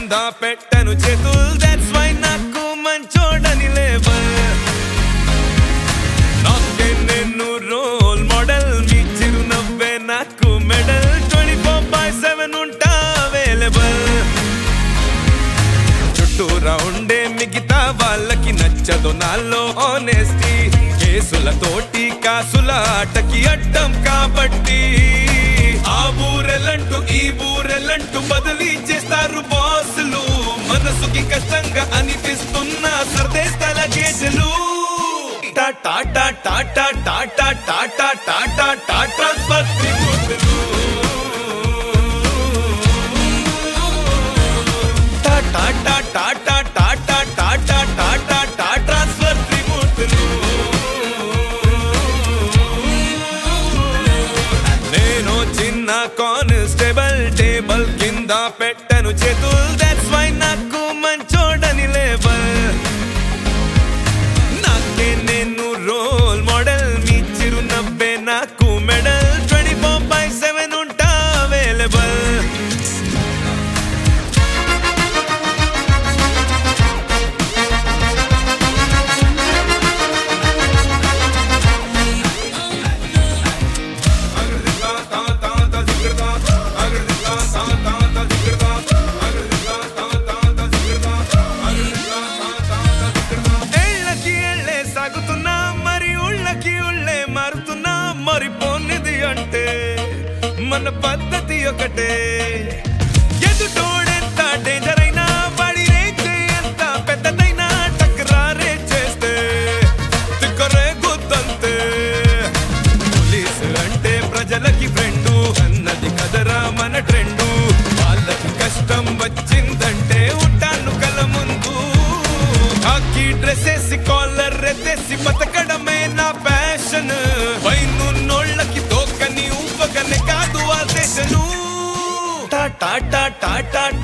కింద పెట్టను చేతుల్ that's why నాకు మంచోడని లేబల్ నాకే నేను రోల్ మోడల్ మీ చిరునవ్వే నాకు medal twenty four by seven ఉంటా అవైలబుల్ చుట్టూరా ఉండే మిగతా వాళ్ళకి నచ్చదు నాలో ఆనెస్టీ కేసులతోటి కాసుల ఆటకి అడ్డం కాబట్టి ఆ ఊరెలంటూ ఈ ఊరెలంటూ బదిలీ చేస్తారు బాసులు మనసుకి కష్టంగా అనిపిస్తున్న సర్దేస్తాల కేసులు tata tata tata tata tata tata transfer త్రిమూర్తులు tata tata tata tata tata tata transfer త్రిమూర్తులు నేను చిన్న కానిస్టేబుల్ టేబుల్ కింద పెట్టను చేతుల్ దట్స్ వై నాకు మంచోడని లేబల్ నాకే నేను రోల్ మోడల్ మీ చిరునవ్వే నాకు medal twenty four by seven ఉంటా అవైలబుల్ ఏళ్ళకి ఏళ్ళే సాగుతున్నా మరి ఉళ్ళకి ఉళ్ళే మారుతున్నా మరి పోనిది అంటే మన పద్ధతి ఒకటే ఎదుటోడెంత డేంజర్ అయినా వాడి రేంజ్ ఎంత పెద్దదైనా టక్రారే చేస్తే తిక్కరే గుద్దంతే పోలీసు అంటే ప్రజలకి ఫ్రెండు అన్నది కదరా మన ట్రెండు వాళ్ళకి కష్టం వచ్చిందంటే ఉంటాను కల ముందు హాకీ డ్రెస్ వేసి కాలర్ ఎత్తేసి బతకడమే నా ప్యాషన్ పైనున్నోళ్ళకి తోకని ఊపగనే కాదు ఆ దేశను టాటా టాటా టాటా